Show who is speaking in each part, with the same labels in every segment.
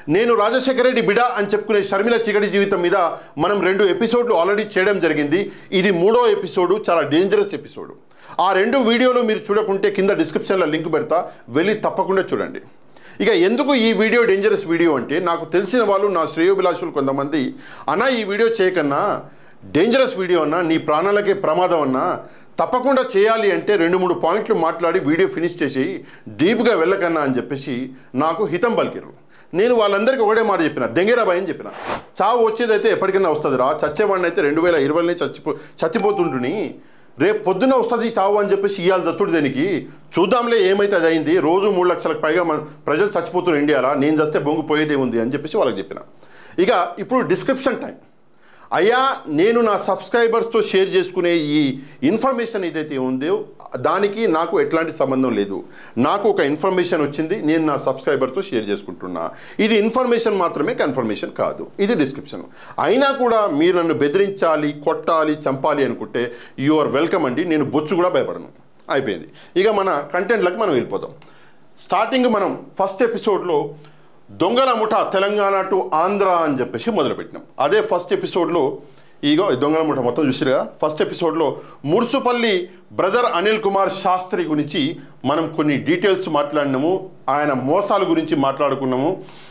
Speaker 1: నేను రాజశేఖర రెడ్డి బిడ అని చెప్పుకునే షర్మిల చిగడి జీవితం మీద మనం రెండు ఎపిసోడ్లు ఆల్రెడీ చేయడం జరిగింది ఇది మూడో ఎపిసోడు చాలా డేంజరస్ ఎపిసోడు ఆ రెండు వీడియోలు మీరు చూడకుంటే కింద డిస్క్రిప్షన్లో లింక్ పెడతా వెళ్ళి తప్పకుండా చూడండి ఇక ఎందుకు ఈ వీడియో డేంజరస్ వీడియో అంటే నాకు తెలిసిన వాళ్ళు నా శ్రేయోభిలాషులు కొంతమంది అన్నా ఈ వీడియో చేయకన్నా డేంజరస్ వీడియో అన్నా నీ ప్రాణాలకే ప్రమాదం అన్నా తప్పకుండా చేయాలి అంటే రెండు మూడు పాయింట్లు మాట్లాడి వీడియో ఫినిష్ చేసి డీప్గా వెళ్ళకన్నా అని చెప్పేసి నాకు హితం పలికిరు నేను వాళ్ళందరికీ ఒకటే మాట చెప్పిన దెంగేరాబాయ్ అని చెప్పిన చావు వచ్చేదైతే ఎప్పటికైనా వస్తుంది రా చచ్చేవాడిని అయితే రెండు వేల ఇరవైలోనే చచ్చిపో చచ్చిపోతుంటుని రేపు పొద్దున వస్తుంది చావు అని చెప్పేసి ఇవాళ చచ్చుడు దేనికి చూద్దాంలే ఏమైతే అది అయింది రోజు మూడు లక్షలకు పైగా మన ప్రజలు చచ్చిపోతున్నారు ఇండియాలో నేను చస్తే బొంగు పోయేదే ఉంది అని చెప్పేసి వాళ్ళకి చెప్పిన ఇక ఇప్పుడు డిస్క్రిప్షన్ టైం అయ్యా నేను నా సబ్స్క్రైబర్స్తో షేర్ చేసుకునే ఈ ఇన్ఫర్మేషన్ ఏదైతే ఉందో దానికి నాకు ఎట్లాంటి సంబంధం లేదు నాకు ఒక ఇన్ఫర్మేషన్ వచ్చింది నేను నా సబ్స్క్రైబర్తో షేర్ చేసుకుంటున్నా ఇది ఇన్ఫర్మేషన్ మాత్రమే కన్ఫర్మేషన్ కాదు ఇది డిస్క్రిప్షన్ అయినా కూడా మీరు నన్ను బెదిరించాలి కొట్టాలి చంపాలి అనుకుంటే యు ఆర్ వెల్కమ్ అండి నేను బొచ్చు కూడా భయపడను అయిపోయింది ఇక మన కంటెంట్లకు మనం వెళ్ళిపోతాం స్టార్టింగ్ మనం ఫస్ట్ ఎపిసోడ్లో దొంగల ముఠ తెలంగాణ టు ఆంధ్ర అని చెప్పేసి మొదలుపెట్టినాం అదే ఫస్ట్ ఎపిసోడ్లో ఈగో ఈ దొంగల ముఠ మొత్తం చూసిరుగా ఫస్ట్ ఎపిసోడ్లో మురుసుపల్లి బ్రదర్ అనిల్ కుమార్ శాస్త్రి గురించి మనం కొన్ని డీటెయిల్స్ మాట్లాడినాము ఆయన మోసాల గురించి మాట్లాడుకున్నాము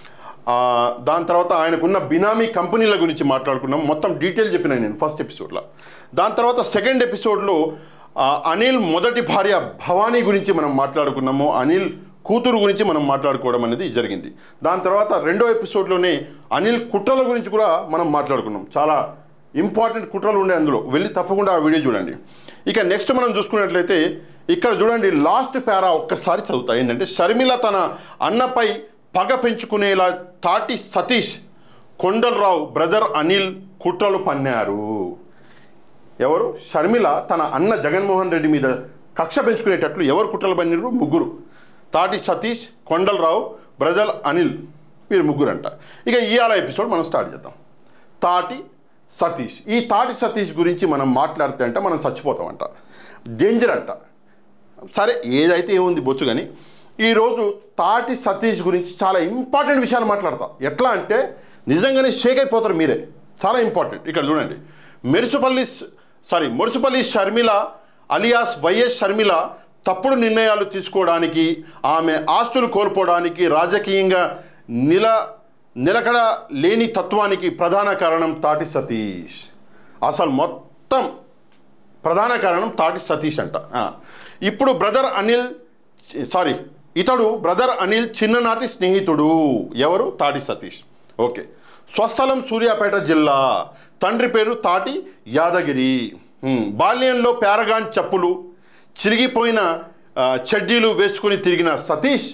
Speaker 1: ఆ, దాని తర్వాత ఆయనకున్న బినామీ కంపెనీల గురించి మాట్లాడుకున్నాం మొత్తం డీటెయిల్ చెప్పిన నేను ఫస్ట్ ఎపిసోడ్లో దాని తర్వాత సెకండ్ ఎపిసోడ్లో ఆ, అనిల్ మొదటి భార్య భవానీ గురించి మనం మాట్లాడుకున్నాము అనిల్ కూతురు గురించి మనం మాట్లాడుకోవడం అనేది జరిగింది దాని తర్వాత రెండో ఎపిసోడ్లోనే అనిల్ కుట్రల గురించి కూడా మనం మాట్లాడుకున్నాం చాలా ఇంపార్టెంట్ కుట్రలు ఉండే అందులో వెళ్ళి తప్పకుండా ఆ వీడియో చూడండి ఇక నెక్స్ట్ మనం చూసుకున్నట్లయితే ఇక్కడ చూడండి లాస్ట్ పారా ఒక్కసారి చదువుతా ఏంటంటే షర్మిల తన అన్నపై పగ పెంచుకునేలా తాటి సతీష్ కొండలరావు బ్రదర్ అనిల్ కుట్రలు పన్నారు ఎవరు షర్మిల తన అన్న జగన్మోహన్ రెడ్డి మీద కక్ష పెంచుకునేటట్లు ఎవరు కుట్రలు పన్నిరు ముగ్గురు తాటి సతీష్ కొండలరావు బ్రదర్ అనిల్ వీరు ముగ్గురు అంట ఇక ఇవాళ ఎపిసోడ్ మనం స్టార్ట్ చేద్దాం తాటి సతీష్ ఈ తాటి సతీష్ గురించి మనం మాట్లాడితే అంటే మనం చచ్చిపోతామంట డేంజర్ అంట సరే ఏదైతే ఏముంది బొచ్చు కానీ ఈరోజు తాటి సతీష్ గురించి చాలా ఇంపార్టెంట్ విషయాలు మాట్లాడతా ఎట్లా అంటే నిజంగానే షేక్ అయిపోతారు మీరే చాలా ఇంపార్టెంట్ ఇక్కడ చూడండి Merusupalli sorry Murusupalli Sharmila alias YS Sharmila తప్పుడు నిర్ణయాలు తీసుకోవడానికి ఆమె ఆస్తులు కోల్పోవడానికి రాజకీయంగా నిల నిలకడ లేని తత్వానికి ప్రధాన కారణం తాటి సతీష్ అసలు మొత్తం ప్రధాన కారణం తాటి సతీష్ అంట ఆ. ఇప్పుడు బ్రదర్ అనిల్ సారీ ఇతడు బ్రదర్ అనిల్ చిన్ననాటి స్నేహితుడు ఎవరు తాటి సతీష్ ఓకే స్వస్థలం సూర్యాపేట జిల్లా తండ్రి పేరు తాటి యాదగిరి హ్మ్. బాల్యంలో పారగాన్ చెప్పులు చిరిగిపోయిన ఆ, చెడ్డీలు వేసుకుని తిరిగిన సతీష్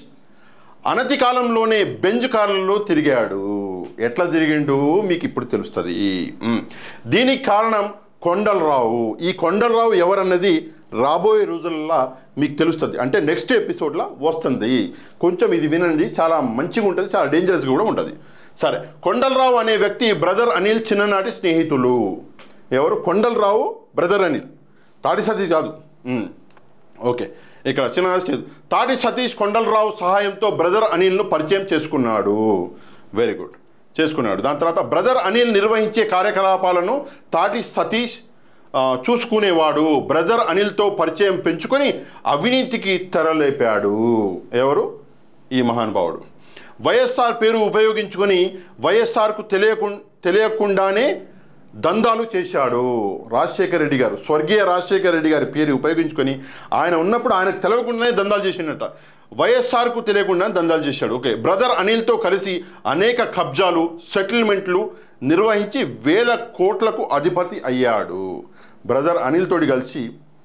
Speaker 1: అనతి కాలంలోనే బెంజ్ కార్లలో తిరిగాడు ఎట్లా తిరిగిండు మీకు ఇప్పుడు తెలుస్తుంది మ్. దీనికి కారణం కొండలరావు ఈ కొండలరావు ఎవరన్నది రాబోయే రోజుల్లో మీకు తెలుస్తుంది అంటే నెక్స్ట్ ఎపిసోడ్లో వస్తుంది కొంచెం ఇది వినండి చాలా మంచిగా ఉంటుంది చాలా డేంజరస్గా కూడా ఉంటుంది సరే కొండలరావు అనే వ్యక్తి బ్రదర్ అనిల్ చిన్ననాటి స్నేహితులు ఎవరు కొండలరావు బ్రదర్ అనిల్ తాడి సతీష్ కాదు మ్. ఓకే ఇక్కడ చిన్న స్టేజ్ తాటి సతీష్ కొండలరావు సహాయంతో బ్రదర్ అనిల్ను పరిచయం చేసుకున్నాడు వెరీ గుడ్ చేసుకున్నాడు దాని తర్వాత బ్రదర్ అనిల్ నిర్వహించే కార్యకలాపాలను తాటి సతీష్ ఆ, చూసుకునేవాడు బ్రదర్ అనిల్తో పరిచయం పెంచుకొని అవినీతికి తెరలేపాడు ఎవరు ఈ మహానుభావుడు వైఎస్ఆర్ పేరు ఉపయోగించుకొని వైఎస్ఆర్కు తెలియకు తెలియకుండానే దందాలు చేశాడు రాజశేఖర రెడ్డి గారు స్వర్గీయ రాజశేఖర రెడ్డి గారి పేరు ఉపయోగించుకొని ఆయన ఉన్నప్పుడు ఆయనకు తెలియకుండానే దందాలు చేసినట్ట వైఎస్ఆర్కు తెలియకుండా దందాలు చేశాడు ఓకే బ్రదర్ అనిల్తో కలిసి అనేక కబ్జాలు సెటిల్మెంట్లు నిర్వహించి వేల కోట్లకు అధిపతి అయ్యాడు బ్రదర్ అనిల్ తోటి కలిసి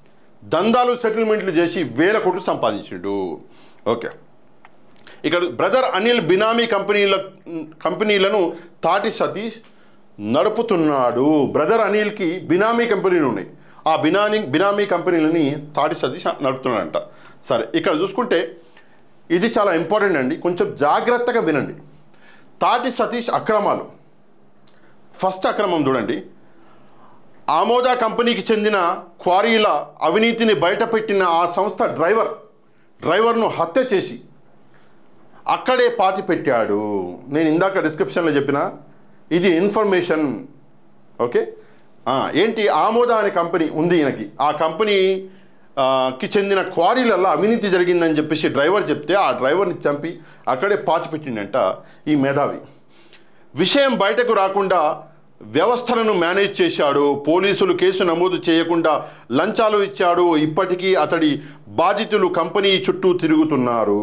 Speaker 1: దందాలు సెటిల్మెంట్లు చేసి వేల కోట్లు సంపాదించాడు ఓకే ఇక్కడ బ్రదర్ అనిల్ బినామీ కంపెనీల కంపెనీలను తాటి సతీష్ నడుపుతున్నాడు బ్రదర్ అనిల్కి బినామీ కంపెనీలు ఉన్నాయి ఆ బినామీ బినామీ కంపెనీలని తాటి సతీష్ నడుపుతున్నాడంట సరే ఇక్కడ చూసుకుంటే ఇది చాలా ఇంపార్టెంట్ అండి కొంచెం జాగ్రత్తగా వినండి తాటి సతీష్ అక్రమాలు ఫస్ట్ అక్రమం చూడండి ఆమోద కంపెనీకి చెందిన క్వారీల అవినీతిని బయటపెట్టిన ఆ సంస్థ డ్రైవర్ డ్రైవర్ను హత్య చేసి అక్కడే పాతి పెట్టాడు నేను ఇందాక డిస్క్రిప్షన్లో చెప్పిన ఇది ఇన్ఫర్మేషన్ ఓకే ఆ, ఏంటి ఆమోద అనే కంపెనీ ఉంది ఈయనకి ఆ కంపెనీ ఆ, కి చెందిన క్వారీలలో అవినీతి జరిగిందని చెప్పేసి డ్రైవర్ చెప్తే ఆ డ్రైవర్ని చంపి అక్కడే పాతి పెట్టిండంట ఈ మేధావి విషయం బయటకు రాకుండా వ్యవస్థలను మేనేజ్ చేశాడు పోలీసులు కేసు నమోదు చేయకుండా లంచాలు ఇచ్చాడు ఇప్పటికీ అతడి బాధితులు కంపెనీ చుట్టూ తిరుగుతున్నారు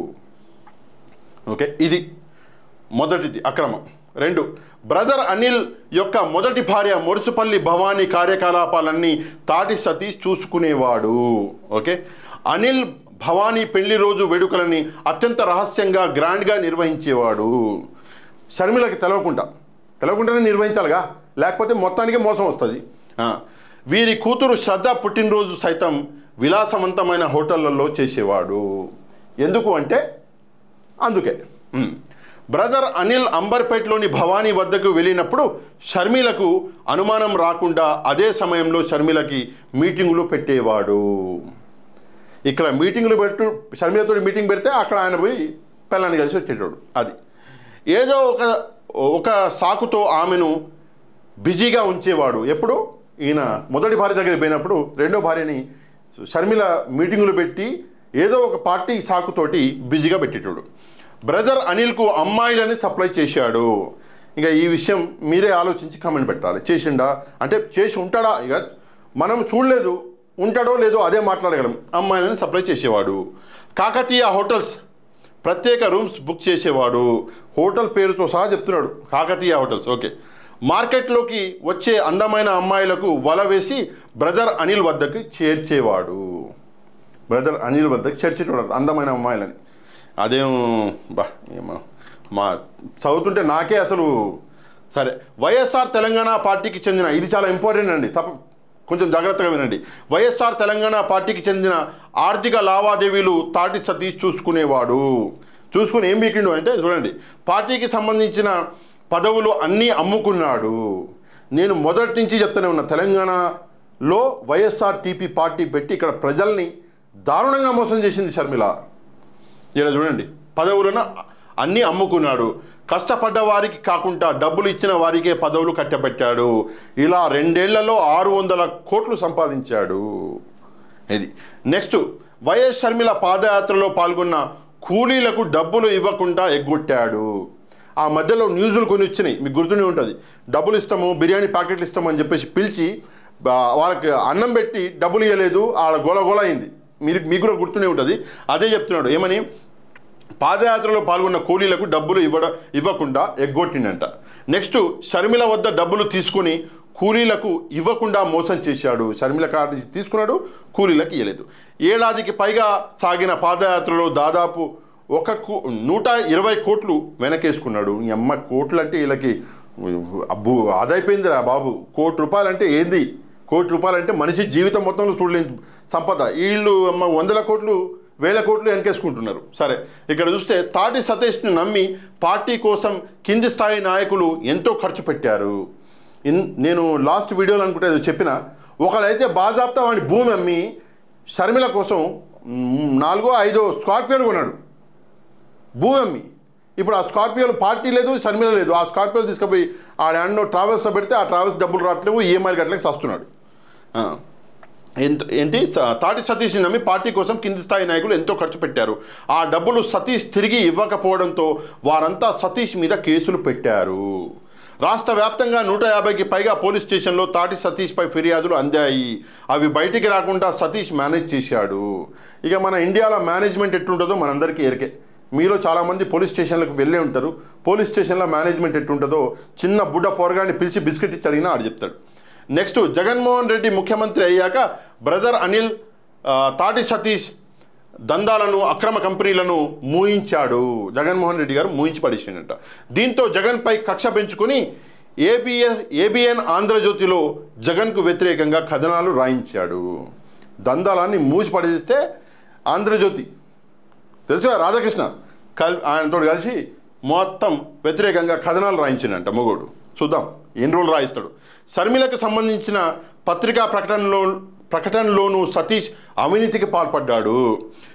Speaker 1: ఓకే ఇది మొదటిది అక్రమం రెండు బ్రదర్ అనిల్ యొక్క మొదటి భార్య మురుసుపల్లి భవానీ కార్యకలాపాలన్నీ తాటి సతీష్ చూసుకునేవాడు ఓకే అనిల్ భవానీ పెళ్లి రోజు వేడుకలని అత్యంత రహస్యంగా గ్రాండ్గా నిర్వహించేవాడు షర్మిలకి తెలవకుండా తెలవకుండానే నిర్వహించాలిగా లేకపోతే మొత్తానికి మోసం వస్తుంది ఆ. వీరి కూతురు శ్రద్ధ పుట్టినరోజు సైతం విలాసవంతమైన హోటళ్లలో చేసేవాడు ఎందుకు అంటే అందుకే ఉమ్. బ్రదర్ అనిల్ అంబర్పేట్లోని భవానీ వద్దకు వెళ్ళినప్పుడు షర్మిలకు అనుమానం రాకుండా అదే సమయంలో షర్మిలకి మీటింగులు పెట్టేవాడు ఇక్కడ మీటింగులు పెట్టు షర్మిలతో మీటింగ్ పెడితే అక్కడ ఆయన పోయి పిల్లాన్ని కలిసి వచ్చేటోడు అది ఏదో ఒక ఒక సాకుతో ఆమెను బిజీగా ఉంచేవాడు ఎప్పుడు ఈయన మొదటి భార్య దగ్గరికి పోయినప్పుడు రెండో భార్యని షర్మిల మీటింగులు పెట్టి ఏదో ఒక పార్టీ సాకుతోటి బిజీగా పెట్టేటోడు బ్రదర్ అనిల్కు అమ్మాయిలని సప్లై చేశాడు ఇంకా ఈ విషయం మీరే ఆలోచించి కామెంట్ పెట్టాలి చేసిండా అంటే చేసి ఉంటాడా ఇక మనం చూడలేదు ఉంటాడో లేదో అదే మాట్లాడగలం అమ్మాయిలని సప్లై చేసేవాడు కాకతీయ హోటల్స్ ప్రత్యేక రూమ్స్ బుక్ చేసేవాడు హోటల్ పేరుతో సహా చెప్తున్నాడు కాకతీయ హోటల్స్ ఓకే మార్కెట్లోకి వచ్చే అందమైన అమ్మాయిలకు వల వేసి బ్రదర్ అనిల్ వద్దకు చేర్చేవాడు బ్రదర్ అనిల్ వద్దకు చేర్చేటోడు అందమైన అమ్మాయిలని అదేం బా ఏమో మా చదువుతుంటే నాకే అసలు సరే వైఎస్ఆర్ తెలంగాణ పార్టీకి చెందిన ఇది చాలా ఇంపార్టెంట్ అండి తప్ప కొంచెం జాగ్రత్తగా వినండి వైఎస్ఆర్ తెలంగాణ పార్టీకి చెందిన ఆర్థిక లావాదేవీలు తాటి సతీష్ చూసుకునేవాడు చూసుకుని ఏం బీకిండు అంటే చూడండి పార్టీకి సంబంధించిన పదవులు అన్నీ అమ్ముకున్నాడు నేను మొదటి నుంచి చెప్తూనే ఉన్నా తెలంగాణలో వైఎస్ఆర్ టీపీ పార్టీ పెట్టి ఇక్కడ ప్రజల్ని దారుణంగా మోసం చేసింది షర్మిల ఇక్కడ చూడండి పదవులను అన్నీ అమ్ముకున్నాడు కష్టపడ్డ వారికి కాకుండా డబ్బులు ఇచ్చిన వారికే పదవులు కట్టబెట్టాడు ఇలా రెండేళ్లలో ఆరు వందల కోట్లు సంపాదించాడు ఇది నెక్స్ట్ వైఎస్ షర్మిల పాదయాత్రలో పాల్గొన్న కూలీలకు డబ్బులు ఇవ్వకుండా ఎగ్గొట్టాడు ఆ మధ్యలో న్యూస్లు కొన్ని వచ్చినాయి మీకు గుర్తునే ఉంటుంది డబ్బులు ఇస్తాము బిర్యానీ ప్యాకెట్లు ఇస్తాము అని చెప్పేసి పిలిచి బా- వాళ్ళకి అన్నం పెట్టి డబ్బులు ఇవ్వలేదు ఆడ గోల గోల అయింది మీరు మీకు కూడా గుర్తునే ఉంటుంది అదే చెప్తున్నాడు ఏమని పాదయాత్రలో పాల్గొన్న కూలీలకు డబ్బులు ఇవ్వడ ఇవ్వకుండా ఎగ్గొట్టిండంట నెక్స్ట్ షర్మిల వద్ద డబ్బులు తీసుకొని కూలీలకు ఇవ్వకుండా మోసం చేశాడు షర్మిల కార్డు తీసుకున్నాడు కూలీలకు ఇవ్వలేదు ఏడాదికి పైగా సాగిన పాదయాత్రలో దాదాపు ఒక కో నూట ఇరవై కోట్లు వెనకేసుకున్నాడు ఈ అమ్మ కోట్లు అంటే వీళ్ళకి అబ్బు అదైపోయిందిరా బాబు కోటి రూపాయలు అంటే ఏంది కోటి రూపాయలు అంటే మనిషి జీవితం మొత్తంలో చూడలేని సంపద వీళ్ళు అమ్మ వందల కోట్లు వేల కోట్లు వెనకేసుకుంటున్నారు సరే ఇక్కడ చూస్తే తాటి సతీష్ని నమ్మి పార్టీ కోసం కింది స్థాయి నాయకులు ఎంతో ఖర్చు పెట్టారు ఇన్ నేను లాస్ట్ వీడియోలో అనుకుంటే అది చెప్పిన ఒకడైతే బాజాప్తా వాడి భూమి అమ్మి షర్మిల కోసం మ్, నాలుగో ఐదో స్కార్పియోలు కొన్నాడు భూమి అమ్మి ఇప్పుడు ఆ స్కార్పియోలు పార్టీ లేదు షర్మిల లేదు ఆ స్కార్పియోలు తీసుకుపోయి ఆ ల్యాండ్లో ట్రావెల్స్లో పెడితే ఆ ట్రావెల్స్ డబ్బులు రావట్లేవు ఈఎంఐ గట్లకి సస్తున్నాడు ఆ. ఎంత ఏంటి స- తాటి సతీష్ని నమ్మి పార్టీ కోసం కింది స్థాయి నాయకులు ఎంతో ఖర్చు పెట్టారు ఆ డబ్బులు సతీష్ తిరిగి ఇవ్వకపోవడంతో వారంతా సతీష్ మీద కేసులు పెట్టారు రాష్ట్ర వ్యాప్తంగా నూట యాభైకి పైగా పోలీస్ స్టేషన్లో తాటి సతీష్పై ఫిర్యాదులు అందాయి అవి బయటికి రాకుండా సతీష్ మేనేజ్ చేశాడు ఇక మన ఇండియాలో మేనేజ్మెంట్ ఎట్టుంటుందో మనందరికీ ఎరికే మీలో చాలామంది పోలీస్ స్టేషన్లకు వెళ్ళే ఉంటారు పోలీస్ స్టేషన్లో మేనేజ్మెంట్ ఎట్టుంటుందో చిన్న బుడ్డ పోరగాన్ని పిలిచి బిస్కెట్ ఇచ్చి అడిగినా ఆడు చెప్తాడు నెక్స్ట్ జగన్మోహన్ రెడ్డి ముఖ్యమంత్రి అయ్యాక బ్రదర్ అనిల్ ఆ, తాటి సతీష్ దందాలను అక్రమ కంపెనీలను మూయించాడు జగన్మోహన్ రెడ్డి గారు మూయించి పడేసిండట దీంతో జగన్పై కక్ష పెంచుకొని ఏబిఎన్ ఏబిఎన్ ఆంధ్రజ్యోతిలో జగన్కు వ్యతిరేకంగా కథనాలు రాయించాడు దందాలన్నీ మూసి పడేస్తే ఆంధ్రజ్యోతి తెలుసుగా రాధాకృష్ణ కల్ ఆయనతో కలిసి మొత్తం వ్యతిరేకంగా కథనాలు రాయించిండంట మొగోడు చూద్దాం ఎన్ని రోజులు రాయిస్తాడు షర్మిలకు సంబంధించిన పత్రికా ప్రకటనలో ప్రకటనలోనూ సతీష్ అవినీతికి పాల్పడ్డాడు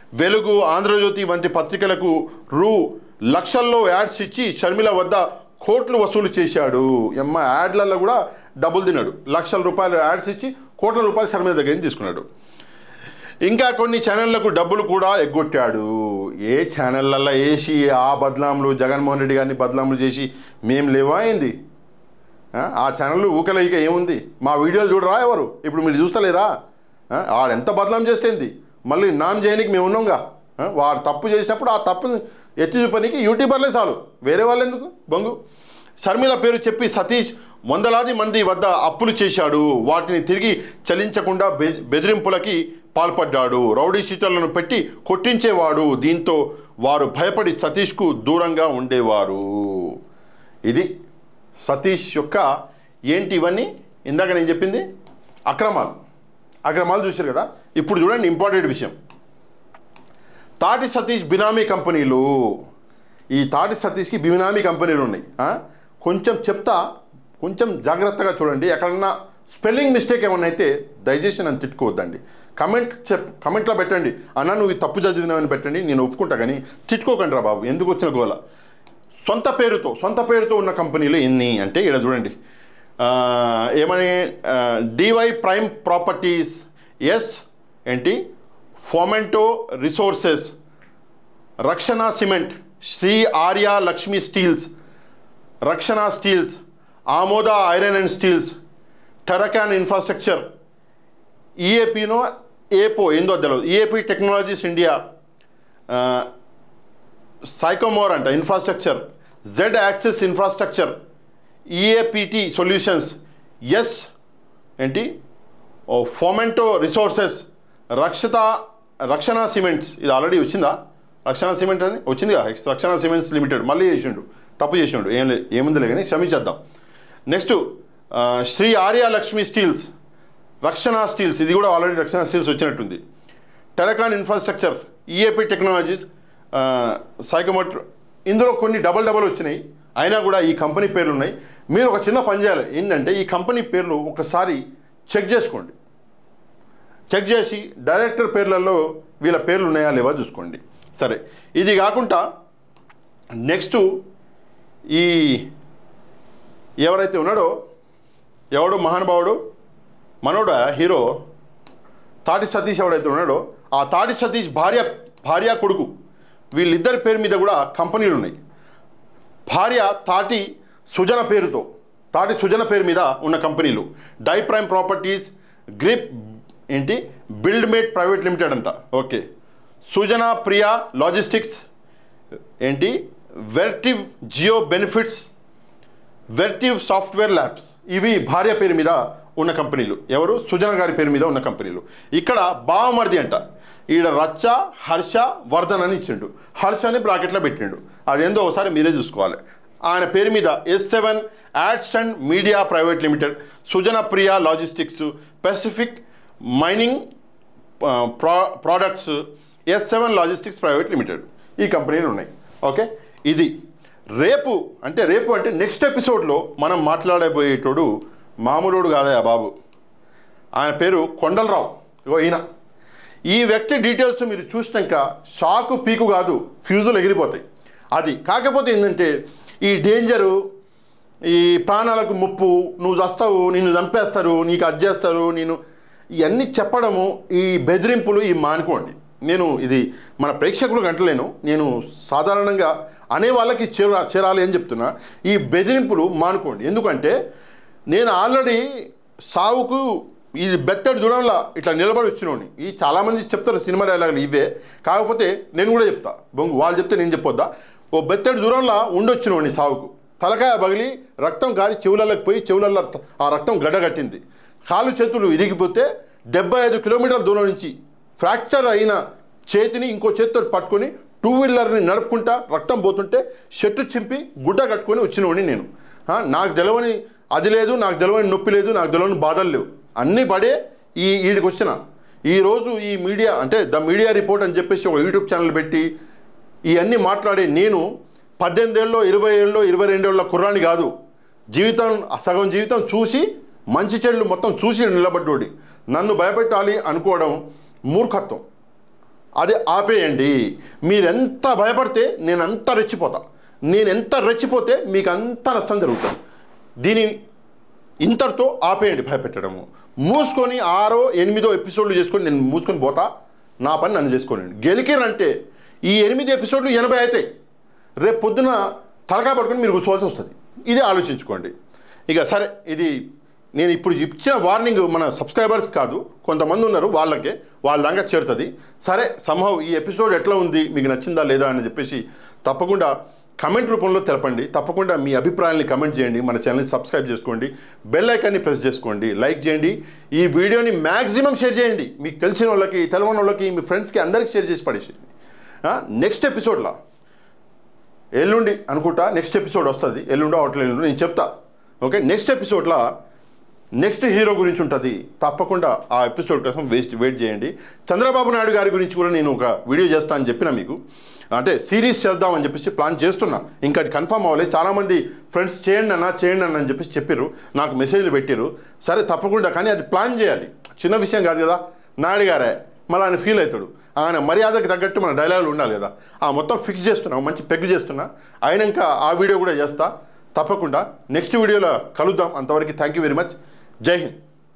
Speaker 1: వెలుగు ఆంధ్రజ్యోతి వంటి పత్రికలకు రూ లక్షల్లో యాడ్స్ ఇచ్చి షర్మిల వద్ద కోట్లు వసూలు చేశాడు ఎమ్మ యాడ్లలో కూడా డబ్బులు తిన్నాడు లక్షల రూపాయలు యాడ్స్ ఇచ్చి కోట్ల రూపాయలు షర్మిల దగ్గర నుంచి తీసుకున్నాడు ఇంకా కొన్ని ఛానళ్లకు డబ్బులు కూడా ఎగ్గొట్టాడు ఏ ఛానళ్ళల్లో వేసి ఆ బదలాములు జగన్మోహన్ రెడ్డి గారిని బదలాములు చేసి మేం లేవా అయింది ఆ ఛానల్ ఊకలేక ఏముంది మా వీడియోలు చూడరా ఎవరు ఇప్పుడు మీరు చూస్తలేరా ఆ, ఆడెంత బదలాం చేస్తేంది మళ్ళీ నామ్ చేయనికి మేము ఉన్నాంగా ఆ, వాడు తప్పు చేసినప్పుడు ఆ తప్పుని ఎత్తి చూపనికి యూట్యూబర్లే చాలు వేరే వాళ్ళు ఎందుకు బొంగు షర్మిల పేరు చెప్పి సతీష్ వందలాది మంది వద్ద అప్పులు చేశాడు వాటిని తిరిగి చెల్లించకుండా బె బెదిరింపులకి పాల్పడ్డాడు రౌడీ షీటర్లను పెట్టి కొట్టించేవాడు దీంతో వారు భయపడి సతీష్కు దూరంగా ఉండేవారు ఇది సతీష్ యొక్క ఏంటి ఇవన్నీ ఇందాక నేను చెప్పింది అక్రమాలు అక్రమాలు చూశారు కదా ఇప్పుడు చూడండి ఇంపార్టెంట్ విషయం తాటి సతీష్ బినామీ కంపెనీలు ఈ తాటి సతీష్కి బినామీ కంపెనీలు ఉన్నాయి ఆ? కొంచెం చెప్తా కొంచెం జాగ్రత్తగా చూడండి ఎక్కడన్నా స్పెల్లింగ్ మిస్టేక్ ఏమన్నా అయితే దయచేసి నన్ను తిట్టుకోవద్దండి కమెంట్ చెప్ కమెంట్లో పెట్టండి అన్న నువ్వు ఇది తప్పు చదివినావని పెట్టండి నేను ఒప్పుకుంటా కానీ తిట్టుకోకండి రా బాబు ఎందుకు వచ్చిన గోల సొంత పేరుతో సొంత పేరుతో ఉన్న కంపెనీలు ఎన్ని అంటే ఇక్కడ చూడండి ఆ, ఏమని డివై ప్రైమ్ ప్రాపర్టీస్ ఎస్ ఏంటి Fomento resources Rakshana cement Sri Arya Lakshmi steels Rakshana steels Amoda iron and steels Teracon infrastructure ఈఏపీనో ఏపో ఏందో తెలియదు ఈఏపీ టెక్నాలజీస్ ఇండియా సైకోమోర్ అంట infrastructure Z access infrastructure EAPT solutions S ఏంటి ఓ ఫోమెంటో రిసోర్సెస్ రక్షత రక్షణ సిమెంట్స్ ఇది ఆల్రెడీ వచ్చిందా రక్షణ సిమెంట్ అని వచ్చిందిగా రక్షణ సిమెంట్స్ లిమిటెడ్ మళ్ళీ చేసిండు తప్పు చేసిండు ఏం లే ఏముందిలే కానీ క్షమించేద్దాం next Sri Arya Lakshmi steels Rakshana steels ఇది కూడా ఆల్రెడీ రక్షణ స్టీల్స్ వచ్చినట్టుంది Teracon infrastructure EAP technologies Sycamore ఇందులో కొన్ని డబల్ డబల్ వచ్చినాయి అయినా కూడా ఈ కంపెనీ పేర్లు ఉన్నాయి మీరు ఒక చిన్న పని చేయాలి ఏంటంటే ఈ కంపెనీ పేర్లు ఒకసారి చెక్ చేసుకోండి చెక్ చేసి డైరెక్టర్ పేర్లలో వీళ్ళ పేర్లు ఉన్నాయా లేవా చూసుకోండి సరే ఇది కాకుండా నెక్స్ట్ ఈ ఎవరైతే ఉన్నాడో ఎవడు మహానుభావుడు మనోడ హీరో తాటి సతీష్ ఎవడైతే ఉన్నాడో ఆ తాటి సతీష్ భార్య భార్య కొడుకు వీళ్ళిద్దరి పేరు మీద కూడా కంపెనీలు ఉన్నాయి భార్య తాటి సుజన పేరుతో తాటి సుజన పేరు మీద ఉన్న కంపెనీలు డై ప్రైమ్ ప్రాపర్టీస్ గ్రిప్ ఏంటి బిల్డ్ మేట్ ప్రైవేట్ లిమిటెడ్ అంట ఓకే సుజన ప్రియా లాజిస్టిక్స్ ఏంటి Vertiv geo benefits Vertiv software labs ఇవి భార్య పేరు మీద ఉన్న కంపెనీలు ఎవరు సుజన గారి పేరు మీద ఉన్న కంపెనీలు ఇక్కడ బావమర్ది అంట ఈడ రచ్చ హర్ష వర్ధన్ అని ఇచ్చిండు హర్ష అని బ్రాకెట్లో పెట్టిండు అదేందో ఒకసారి మీరే చూసుకోవాలి ఆయన పేరు మీద S seven ads and media private limited Sujana Priya logistics Pacific mining ప్రా products S seven logistics private limited ఈ కంపెనీలు ఉన్నాయి ఓకే ఇది రేపు అంటే రేపు అంటే నెక్స్ట్ ఎపిసోడ్లో మనం మాట్లాడబోయేటోడు మామూలుడు కాదయా బాబు ఆయన పేరు కొండలరావు ఇగో ఈయన ఈ వ్యక్తి డీటెయిల్స్ మీరు చూసినాక షాకు పీకు కాదు ఫ్యూజులు ఎగిరిపోతాయి అది కాకపోతే ఏంటంటే ఈ డేంజరు ఈ ప్రాణాలకు ముప్పు నువ్వు చస్తావు నిన్ను చంపేస్తారు నీకు అది చేస్తారు నేను ఇవన్నీ చెప్పడము ఈ బెదిరింపులు ఈ మానుకోండి నేను ఇది మన ప్రేక్షకులకు అంటలేను నేను సాధారణంగా అనే వాళ్ళకి చేరా చేరాలి అని చెప్తున్నా ఈ బెదిరింపులు మానుకోండి ఎందుకంటే నేను ఆల్రెడీ సావుకు ఇది బెత్తడి దూరంలో ఇట్లా నిలబడి వచ్చినోని ఈ చాలామంది చెప్తారు సినిమా డైలాగులు ఇవే కాకపోతే నేను కూడా చెప్తా బొంగు వాళ్ళు చెప్తే నేను చెప్పొద్దా ఓ బెత్తడి దూరంలో ఉండొచ్చినోని సావుకు తలకాయ పగిలి రక్తం గాలి చెవులలోకి పోయి చెవులలో ఆ రక్తం గడ్డగట్టింది కాలు చేతులు ఇరిగిపోతే డెబ్బై ఐదు కిలోమీటర్ల దూరం నుంచి ఫ్రాక్చర్ అయిన చేతిని ఇంకో చేతితో పట్టుకొని టూ వీలర్ని నడుపుకుంటా రక్తం పోతుంటే షర్టు చింపి గుడ్డ కట్టుకొని వచ్చినోడిని నేను ఆ, నాకు తెలవని అది లేదు నాకు తెలవని నొప్పి లేదు నాకు తెలవని బాధలు లేవు అన్నీ పడే ఈ ఈడికి వచ్చిన ఈరోజు ఈ మీడియా అంటే ద మీడియా రిపోర్ట్ అని చెప్పేసి ఒక యూట్యూబ్ ఛానల్ పెట్టి ఇవన్నీ మాట్లాడే నేను పద్దెనిమిది ఏళ్ళలో ఇరవై ఏళ్ళలో ఇరవై రెండేళ్ళ కుర్రాన్ని కాదు జీవితం సగం జీవితం చూసి మంచి చెడులు మొత్తం చూసి నిలబడ్డోడి నన్ను భయపెట్టాలి అనుకోవడం మూర్ఖత్వం అది ఆపేయండి మీరు ఎంత భయపడితే నేను అంత రెచ్చిపోతా నేను ఎంత రెచ్చిపోతే మీకు అంత నష్టం జరుగుతుంది దీని ఇంతటితో ఆపేయండి భయపెట్టడము మూసుకొని ఆరో ఎనిమిదో ఎపిసోడ్లు చేసుకొని నేను మూసుకొని పోతా నా పని నన్ను చేసుకోనండి గెలికిరంటే ఈ ఎనిమిది ఎపిసోడ్లు ఎనభై అవుతాయి రేపు పొద్దున తలకాయ పట్టుకొని మీరు కూర్చోవాల్సి వస్తుంది ఇది ఆలోచించుకోండి ఇక సరే ఇది నేను ఇప్పుడు ఇచ్చిన వార్నింగ్ మన సబ్స్క్రైబర్స్ కాదు కొంతమంది ఉన్నారు వాళ్ళకే వాళ్ళ దాకా చేరుతుంది సరే సంభవ్ ఈ ఎపిసోడ్ ఎట్లా ఉంది మీకు నచ్చిందా లేదా అని చెప్పేసి తప్పకుండా కమెంట్ రూపంలో తెలపండి తప్పకుండా మీ అభిప్రాయాన్ని కమెంట్ చేయండి మన ఛానల్ని సబ్స్క్రైబ్ చేసుకోండి బెల్ ఐకాన్ని ప్రెస్ చేసుకోండి లైక్ చేయండి ఈ వీడియోని మ్యాక్సిమం షేర్ చేయండి మీకు తెలిసిన వాళ్ళకి తెలవని వాళ్ళకి మీ ఫ్రెండ్స్కి అందరికి షేర్ చేసి పడేసేయండి నెక్స్ట్ ఎపిసోడ్లో ఎల్లుండి అనుకుంటా నెక్స్ట్ ఎపిసోడ్ వస్తుంది ఎల్లుండో అవట్లేదు ఎల్లుండి నేను చెప్తా ఓకే నెక్స్ట్ ఎపిసోడ్లో నెక్స్ట్ హీరో గురించి ఉంటుంది తప్పకుండా ఆ ఎపిసోడ్ కోసం వేస్ట్ వెయిట్ చేయండి చంద్రబాబు నాయుడు గారి గురించి కూడా నేను ఒక వీడియో చేస్తా అని చెప్పిన మీకు అంటే సిరీస్ చేద్దామని చెప్పేసి ప్లాన్ చేస్తున్నా ఇంకా అది కన్ఫర్మ్ అవ్వలేదు చాలామంది ఫ్రెండ్స్ చేయండి అన్న చేయండి అన్న అని చెప్పేసి చెప్పారు నాకు మెసేజ్లు పెట్టారు సరే తప్పకుండా కానీ అది ప్లాన్ చేయాలి చిన్న విషయం కాదు కదా నాయుడు గారే మళ్ళీ ఆయన ఫీల్ అవుతాడు ఆయన మర్యాదకు తగ్గట్టు మన డైలాగులు ఉండాలి కదా ఆ మొత్తం ఫిక్స్ చేస్తున్నా మంచి పెగ్గు చేస్తున్నా అయినాక ఆ వీడియో కూడా చేస్తా తప్పకుండా నెక్స్ట్ వీడియోలో కలుద్దాం అంతవరకు థ్యాంక్ యూ వెరీ మచ్ జై హింద్